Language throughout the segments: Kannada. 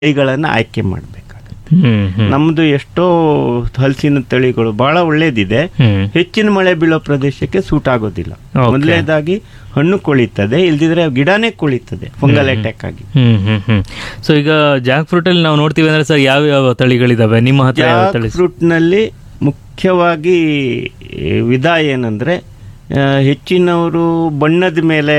ತಳಿಗಳನ್ನು ಆಯ್ಕೆ ಮಾಡಬೇಕಾಗುತ್ತೆ ಹ್ಮ್ ಹ್ಮ್ ನಮ್ಮದು ಎಷ್ಟೋ ಹಲಸಿನ ತಳಿಗಳು ಬಹಳ ಒಳ್ಳೇದಿದೆ ಹ್ಮ್ ಹೆಚ್ಚಿನ ಮಳೆ ಬೀಳೋ ಪ್ರದೇಶಕ್ಕೆ ಸೂಟ್ ಆಗೋದಿಲ್ಲ Okay. ಮೊದಲನೇದಾಗಿ ಹಣ್ಣು ಕೊಳಿತದೆ ಇಲ್ದಿದ್ರೆ ಗಿಡನೇ ಕೊಳಿತದೆ ಫಂಗಲ್ ಅಟ್ಯಾಕ್ ಆಗಿ ಹ್ಮ್ ಹ್ಮ್ ಹ್ಮ್ ಸೊ ಈಗ ಜಾಕ್ ಫ್ರೂಟ್ ಅಲ್ಲಿ ನಾವು ನೋಡ್ತೀವಿ ಅಂದ್ರೆ ಸರ್ ಯಾವ ಯಾವ ತಳಿಗಳಿದಾವೆ ನಿಮ್ಮ ಹತ್ರ ಯಾವ ತಳಿ ಫ್ರೂಟ್ ನಲ್ಲಿ ಮುಖ್ಯವಾಗಿ ಈ ವಿಧ ಏನಂದ್ರೆ ಆ, ಹೆಚ್ಚಿನವರು ಬಣ್ಣದ ಮೇಲೆ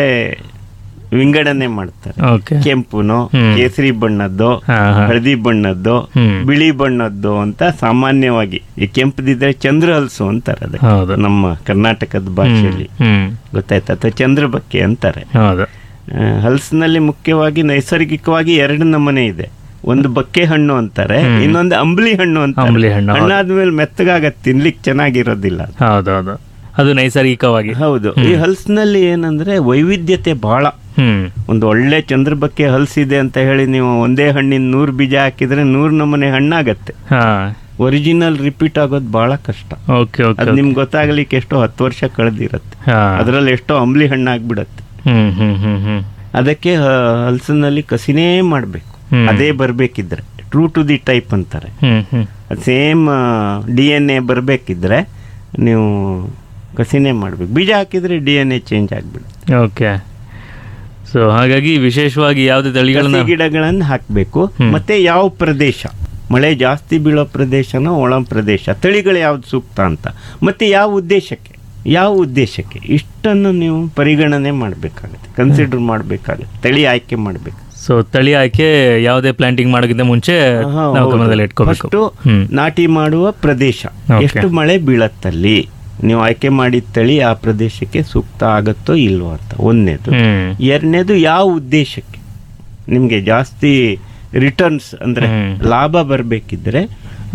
ವಿಂಗಡಣೆ ಮಾಡ್ತಾರೆ ಓಕೆ ಕೆಂಪುನೋ ಹ್ಮ್. ಕೇಸರಿ ಬಣ್ಣದ್ದು ಹಾ ಹಾ ಹಳದಿ ಬಣ್ಣದ್ದು ಹ್ಮ್. ಬಿಳಿ ಬಣ್ಣದ್ದು ಅಂತ ಸಾಮಾನ್ಯವಾಗಿ ಈ ಕೆಂಪದಿದ್ರೆ ಚಂದ್ರ ಹಲಸು ಅಂತಾರೆ ಅದಕ್ಕೆ ಹೌದು ನಮ್ಮ ಕರ್ನಾಟಕದ ಭಾಷೆಯಲ್ಲಿ ಹ್ಮ್ ಗೊತ್ತಾಯ್ತಾ ಅಥವಾ ಚಂದ್ರಬಕ್ಕೆ ಅಂತಾರೆ ಹೌದು ಆ, ಹಲಸಿನಲ್ಲಿ ಮುಖ್ಯವಾಗಿ ನೈಸರ್ಗಿಕವಾಗಿ ಎರಡು ನಮೂನೆ ಇದೆ ಒಂದು ಬಕ್ಕೆ ಹಣ್ಣು ಅಂತಾರೆ ಇನ್ನೊಂದು ಅಂಬ್ಲಿ ಹಣ್ಣು ಅಂತಾರೆ ಅಂಬ್ಲಿ ಹಣ್ಣು, ಹೌದು. ಹಣ್ಣಾದ್ಮೇಲೆ ಮೆತ್ತಗಾಗತ್ತೆ ತಿನ್ಲಿಕ್ಕೆ ಚೆನ್ನಾಗಿರೋದಿಲ್ಲ ಅದು. ಹೌದೌದು ಅದು ನೈಸರ್ಗಿಕವಾಗಿ ಹೌದು ಈ ಹಲಸಿನಲ್ಲಿ ಏನಂದ್ರೆ ವೈವಿಧ್ಯತೆ ಬಹಳ ಹ್ಮ್ ಒಂದು ಒಳ್ಳೆ ಚಂದ್ರಬಕ್ಕೆ ಹಲಸಿದೆ ಅಂತ ಹೇಳಿ ನೀವು ಒಂದೇ ಹಣ್ಣಿನ ನೂರು ಬೀಜ ಹಾಕಿದ್ರೆ ನೂರು ನಮೂನೆ ಹಣ್ಣಾಗತ್ತೆ ಹಾ ಒರಿಜಿನಲ್ ರಿಪೀಟ್ ಆಗೋದು ಬಹಳ ಕಷ್ಟ ಓಕೆ ಓಕೆ ಅದು ನಿಮ್ಗೆ ಗೊತ್ತಾಗ್ಲಿಕ್ಕೆ ಎಷ್ಟೋ ಹತ್ತು ವರ್ಷ ಕಳೆದಿರತ್ತೆ ಹಾ ಅದರಲ್ಲಿ ಎಷ್ಟೋ ಅಂಬ್ಲಿ ಹಣ್ಣಾಗ್ಬಿಡತ್ತೆ ಹ್ಮ್ ಹ್ಮ್ ಹ್ಮ್ ಹ್ಮ್ ಅದಕ್ಕೆ ಹ- ಹಲಸಿನಲ್ಲಿ ಕಸಿನೇ ಮಾಡಬೇಕು ಹ್ಮ್. ಅದೇ ಬರ್ಬೇಕಿದ್ರೆ ಟ್ರೂ ಟು ದಿ ಟೈಪ್ ಅಂತಾರೆ ಹ್ಮ್ ಹ್ಮ್ ಸೇಮ್ ಡಿ ಎನ್ ಎ ಬರಬೇಕಿದ್ರೆ ನೀವು ಕಸಿನೇ ಮಾಡಬೇಕು ಬೀಜ ಹಾಕಿದ್ರೆ ಡಿ ಎನ್ ಎ ಚೇಂಜ್ ಆಗಿಬಿಡುತ್ತೆ ಓಕೆ ಸೊ ಹಾಗಾಗಿ ವಿಶೇಷವಾಗಿ ಯಾವುದೇ ತಳಿಗಳನ್ನ ಕಸಿ ಗಿಡಗಳನ್ನು ಹಾಕಬೇಕು ಹ್ಮ್. ಮತ್ತೆ ಯಾವ ಪ್ರದೇಶ ಮಳೆ ಜಾಸ್ತಿ ಬೀಳೋ ಪ್ರದೇಶನ ಒಳ ಪ್ರದೇಶ ತಳಿಗಳು ಯಾವ್ದು ಸೂಕ್ತ ಅಂತ ಮತ್ತೆ ಯಾವ ಉದ್ದೇಶಕ್ಕೆ ಯಾವ ಉದ್ದೇಶಕ್ಕೆ ಇಷ್ಟನ್ನು ನೀವು ಪರಿಗಣನೆ ಮಾಡಬೇಕಾಗುತ್ತೆ ಕನ್ಸಿಡರ್ ಮಾಡಬೇಕಾಗುತ್ತೆ ತಳಿ ಆಯ್ಕೆ ಮಾಡಬೇಕು ಸೊ ತಳಿ ಆಯ್ಕೆ ಯಾವುದೇ ಪ್ಲಾಂಟಿಂಗ್ ಮಾಡೋಕ್ಕಿಂತ ಮುಂಚೆ ನಾವು ಗಮನದಲ್ಲಿ ಇಟ್ಕೋಬೇಕು ಫಸ್ಟ್ ಹ್ಮ್ ನಾಟಿ ಮಾಡುವ ಪ್ರದೇಶ Okay. ಎಷ್ಟು ಮಳೆ ಬೀಳತ್ತಲ್ಲಿ ನೀವು ಆಯ್ಕೆ ಮಾಡಿದ ತಳಿ ಆ ಪ್ರದೇಶಕ್ಕೆ ಸೂಕ್ತ ಆಗತ್ತೋ ಇಲ್ವೋ ಅಂತ ಒಂದನೇದು ಹ್ಮ್ ಎರಡನೇದು ಯಾವ ಉದ್ದೇಶಕ್ಕೆ ನಿಮಗೆ ಜಾಸ್ತಿ ರಿಟರ್ನ್ಸ್ ಅಂದ್ರೆ ಹ್ಮ್. ಲಾಭ ಬರಬೇಕಿದ್ರೆ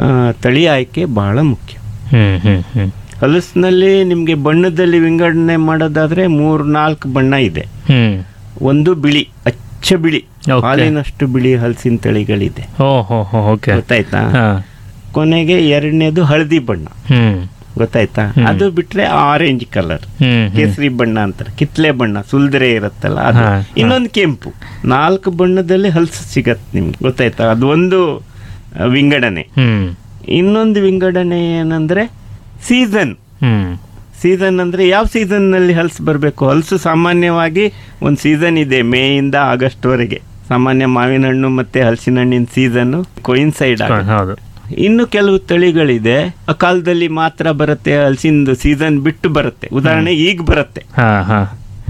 ತಳಿ ಆಯ್ಕೆ ಬಹಳ ಮುಖ್ಯ ಹ್ಮ್ ಹ್ಮ್ ಹ್ಮ್ ಹಲಸಿನಲ್ಲಿ ನಿಮಗೆ ಬಣ್ಣದಲ್ಲಿ ವಿಂಗಡಣೆ ಮಾಡೋದಾದ್ರೆ ಮೂರು ನಾಲ್ಕು ಬಣ್ಣ ಇದೆ ಹ್ಮ್ ಒಂದು ಬಿಳಿ ಅಚ್ಚ ಬಿಳಿ Okay. ಹಾಲಿನಷ್ಟು ಬಿಳಿ ಹಲಸಿನ ತಳಿಗಳಿದೆ ಓ ಹೋ ಹೋ ಓಕೆ ಗೊತ್ತಾಯ್ತಾ ಹಾ ಕೊನೆಗೆ ಎರಡನೇದು ಹಳದಿ ಬಣ್ಣ ಹ್ಮ್ ಗೊತ್ತಾಯ್ತಾ ಅದು ಬಿಟ್ರೆ ಆರೆಂಜ್ ಕಲರ್ ಹ್ಮ್ ಹ್ಮ್ ಕೇಸರಿ ಬಣ್ಣ ಅಂತಾರೆ ಕಿತ್ಲೆ ಬಣ್ಣ ಸುಲ್ದರೆ ಇರುತ್ತಲ್ಲ ಅದು ಹಾ, ಹಾ. ಇನ್ನೊಂದು ಕೆಂಪು ನಾಲ್ಕು ಬಣ್ಣದಲ್ಲಿ ಹಲಸು ಸಿಗತ್ತೆ ನಿಮ್ಗೆ ಗೊತ್ತಾಯ್ತಾ ಅದು ಒಂದು ಆ, ವಿಂಗಡಣೆ ಹ್ಮ್ ಇನ್ನೊಂದು ವಿಂಗಡಣೆ ಏನಂದ್ರೆ ಸೀಸನ್ ಹ್ಮ್ ಸೀಸನ್ ಅಂದ್ರೆ ಯಾವ ಸೀಸನ್ ನಲ್ಲಿ ಹಲಸು ಬರಬೇಕು ಹಲಸು ಸಾಮಾನ್ಯವಾಗಿ ಒಂದು ಸೀಸನ್ ಇದೆ ಮೇ ಇಂದ ಆಗಸ್ಟ್ ವರೆಗೆ ಸಾಮಾನ್ಯ ಮಾವಿನ ಹಣ್ಣು ಮತ್ತೆ ಹಲಸಿನ ಹಣ್ಣಿನ ಸೀಸನ್ ಕೊಯಿನ್ಸೈಡ್ ಹೌದು ಇನ್ನು ಕೆಲವು ತಳಿಗಳಿದೆ ಆ ಕಾಲದಲ್ಲಿ ಮಾತ್ರ ಬರುತ್ತೆ ಹಲಸಿಂದು ಸೀಸನ್ ಬಿಟ್ಟು ಬರುತ್ತೆ ಉದಾಹರಣೆ ಈಗ ಬರುತ್ತೆ ಹಾ ಹಾ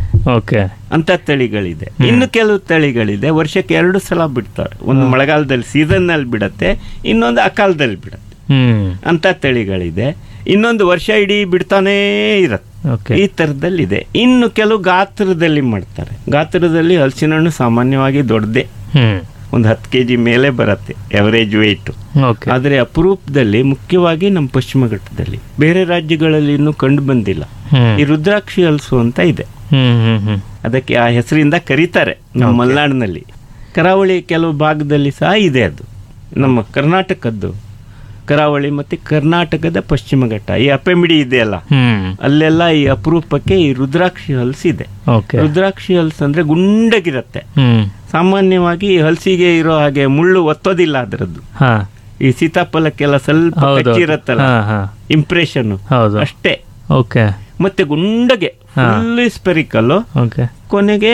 ಓಕೆ ಅಂತ ತಳಿಗಳಿದೆ ಇನ್ನು ಕೆಲವು ತಳಿಗಳಿದೆ ವರ್ಷಕ್ಕೆ ಎರಡು ಸಲ ಬಿಡ್ತಾರೆ ಒಂದು ಮಳೆಗಾಲದಲ್ಲಿ ಸೀಸನ್ ನಲ್ಲಿ ಬಿಡತ್ತೆ ಇನ್ನೊಂದು ಅಕಾಲದಲ್ಲಿ ಬಿಡತ್ತೆ ಹ್ಮ್ ಅಂತ ತಳಿಗಳಿದೆ ಇನ್ನೊಂದು ವರ್ಷ ಇಡೀ ಬಿಡ್ತಾನೇ ಇರತ್ತೆ ಓಕೆ ಈ ತರದಲ್ಲಿದೆ ಇನ್ನು ಕೆಲವು ಗಾತ್ರದಲ್ಲಿ ಮಾಡ್ತಾರೆ ಗಾತ್ರದಲ್ಲಿ ಹಲಸಿನ ಹಣ್ಣು ಸಾಮಾನ್ಯವಾಗಿ ದೊಡ್ಡದೇ ಹ್ಮ್ ಒಂದು ಹತ್ತು ಕೆ ಜಿ ಮೇಲೆ ಬರುತ್ತೆ ಎವರೇಜ್ ವೆಯ್ಟ್ ಓಕೆ ಆದರೆ ಅಪರೂಪದಲ್ಲಿ ಮುಖ್ಯವಾಗಿ ನಮ್ಮ ಪಶ್ಚಿಮ ಘಟ್ಟದಲ್ಲಿ ಬೇರೆ ರಾಜ್ಯಗಳಲ್ಲಿ ಇನ್ನೂ ಕಂಡು ಬಂದಿಲ್ಲ ಹ್ಮ್ ಈ ರುದ್ರಾಕ್ಷಿ ಹಲಸು ಅಂತ ಇದೆ ಹ್ಮ್ ಹ್ಮ್ ಹ್ಮ್ ಅದಕ್ಕೆ ಆ ಹೆಸರಿಂದ ಕರೀತಾರೆ ನಮ್ಮ ಮಲೆನಾಡಿನಲ್ಲಿ ಕರಾವಳಿ ಕೆಲವು ಭಾಗದಲ್ಲಿ ಸಹ ಇದೆ ಅದು ನಮ್ಮ ಕರ್ನಾಟಕದ್ದು ಕರಾವಳಿ ಮತ್ತೆ ಕರ್ನಾಟಕದ ಪಶ್ಚಿಮ ಘಟ್ಟ ಈ ಅಪೆಮಿಡಿ ಇದೆಯಲ್ಲ ಹ್ಮ್ ಅಲ್ಲೆಲ್ಲ ಈ ಅಪರೂಪಕ್ಕೆ ಈ ರುದ್ರಾಕ್ಷಿ ಹಲಸು ಇದೆ ಓಕೆ ರುದ್ರಾಕ್ಷಿ ಹಲಸು ಅಂದ್ರೆ ಗುಂಡಗಿರತ್ತೆ ಹ್ಮ್ ಸಾಮಾನ್ಯವಾಗಿ ಈ ಹಲಸಿಗೆ ಇರೋ ಹಾಗೆ ಮುಳ್ಳು ಒತ್ತೋದಿಲ್ಲ ಅದರದ್ದು ಹಾ ಈ ಸೀತಾಫಲಕ್ಕೆಲ್ಲ ಸ್ವಲ್ಪ ಹೌದು ಕಚ್ಚಿರತ್ತಲ್ಲ ಹಾ ಹಾ ಇಂಪ್ರೆಷನ್ ಹೌದು ಅಷ್ಟೇ ಓಕೆ ಮತ್ತೆ ಗುಂಡಗೆ ಹಾ. ಫುಲ್ ಸ್ಪೆರಿಕಲ್ ಓಕೆ ಕೊನೆಗೆ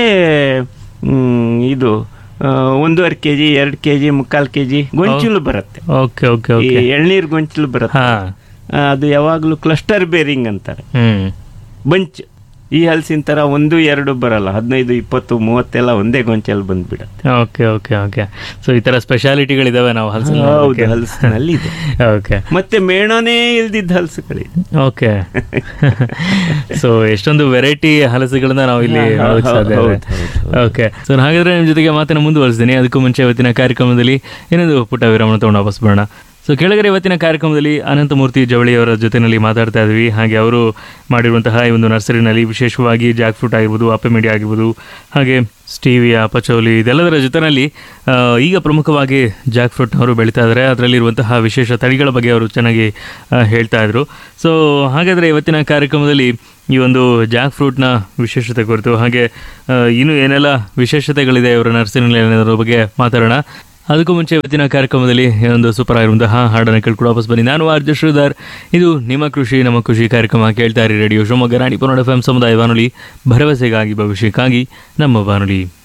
ಮ್, ಇದು ಆ, ಒಂದೂವರೆ ಕೆ ಜಿ ಎರಡು ಕೆ ಜಿ ಮುಕ್ಕಾಲು ಕೆ ಜಿ ಗೊಂಚಲು ಬರುತ್ತೆ ಓಕೆ ಓಕೆ ಈ ಓಕೆ ಎಳ್ನೀರು ಗೊಂಚಲು ಬರುತ್ತೆ ಹಾ ಆ, ಅದು ಯಾವಾಗಲೂ ಕ್ಲಸ್ಟರ್ ಬೇರಿಂಗ್ ಅಂತಾರೆ ಹ್ಮ್ ಬಂಚ್ ಈ ಹಲಸಿನ ಥರ ಒಂದು ಎರಡು ಬರಲ್ಲ ಹದಿನೈದು ಇಪ್ಪತ್ತು ಮೂವತ್ತೆಲ್ಲ ಒಂದೇ ಗೊಂಚಲು ಬಂದ್ಬಿಡತ್ತೆ ಓಕೆ ಓಕೆ ಓಕೆ ಸೊ ಈ ತರ ಸ್ಪೆಷಾಲಿಟಿಗಳಿದಾವೆ ನಾವು ಹಲಸಿನ ಹೌದು ಹಲಸಿನಲ್ಲಿ ಇದೆ ಓಕೆ ಮತ್ತೆ ಮೇಣನೇ ಇಲ್ದಿದ್ದ ಹಲಸುಗಳಿದೆ ಓಕೆ ಸೊ ಎಷ್ಟೊಂದು ವೆರೈಟಿ ಹಲಸುಗಳನ್ನ ನಾವು ಇಲ್ಲಿ ಹಾ, ಹಾ, ನೋಡಕ್ ಸಾಧ್ಯ ಹೌದು, ಇದೆ ಹೌದು, ಓಕೆ ಸೊ ಹಾಗಾದ್ರೆ ನಿಮ್ಮ ಜೊತೆಗೆ ಮಾತನ್ನ ಮುಂದುವರಿಸ್ತೀನಿ ಅದಕ್ಕೂ ಮುಂಚೆ ಇವತ್ತಿನ ಕಾರ್ಯಕ್ರಮದಲ್ಲಿ ಏನೊಂದು ಪುಟ್ಟ ವಿರಾಮ ತಗೊಂಡು ವಾಪಸ್ ಬರೋಣ ಸೊ ಕೆಳಗಡೆ ಇವತ್ತಿನ ಕಾರ್ಯಕ್ರಮದಲ್ಲಿ ಅನಂತಮೂರ್ತಿ ಜವಳಿಯವರ ಜೊತೆನಲ್ಲಿ ಮಾತಾಡ್ತಾ ಇದ್ವಿ ಹಾಗೆ ಅವರು ಮಾಡಿರುವಂತಹ ಈ ಒಂದು ನರ್ಸರಿನಲ್ಲಿ ವಿಶೇಷವಾಗಿ ಜಾಕ್ ಫ್ರೂಟ್ ಆಗಿರ್ಬೋದು ಅಪ್ಪೆಮಿಡಿ ಆಗಿರ್ಬೋದು ಹಾಗೆ ಸ್ಟೀವಿಯಾ ಪಚೌಲಿ ಇದೆಲ್ಲದರ ಜೊತೆಯಲ್ಲಿ ಆ, ಈಗ ಪ್ರಮುಖವಾಗಿ ಜಾಕ್ ಫ್ರೂಟ್ ಅವರು ಬೆಳೀತಾ ಇದ್ದಾರೆ ಅದರಲ್ಲಿರುವಂತಹ ವಿಶೇಷ ತಳಿಗಳ ಬಗ್ಗೆ ಅವರು ಚೆನ್ನಾಗಿ ಆ, ಹೇಳ್ತಾ ಇದ್ರು ಸೊ ಹಾಗಾದರೆ ಇವತ್ತಿನ ಕಾರ್ಯಕ್ರಮದಲ್ಲಿ ಈ ಒಂದು ಜಾಕ್ ಫ್ರೂಟ್ನ ವಿಶೇಷತೆ ಕುರಿತು ಹಾಗೆ ಆ, ಇನ್ನೂ ಏನೆಲ್ಲ ವಿಶೇಷತೆಗಳಿದೆ ಇವರ ನರ್ಸರಿನಲ್ಲಿ ಅನ್ನೋದ್ರ ಬಗ್ಗೆ ಮಾತಾಡೋಣ ಅದಕ್ಕೂ ಮುಂಚೆ ಇವತ್ತಿನ ಕಾರ್ಯಕ್ರಮದಲ್ಲಿ ಒಂದು ಸೂಪರ್ ಆಗಿರುವಂತಹ ಹಾಡನ್ನು ಕೇಳ್ಕೊಂಡು ವಾಪಸ್ ಬನ್ನಿ ನಾನು ಆರ್ಜ ಶ್ರೀಧರ್ ಇದು ನಿಮ್ಮ ಕೃಷಿ ನಮ್ಮ ಖುಷಿ ಕಾರ್ಯಕ್ರಮ ಕೇಳ್ತಾ ಇರಿ radio Shivamogga Ranipura F M ಸಮುದಾಯ ಬಾನುಲಿ ಭರವಸೆಗಾಗಿ ಭವಿಷ್ಯಕ್ಕಾಗಿ ನಮ್ಮ ಬಾನುಲಿ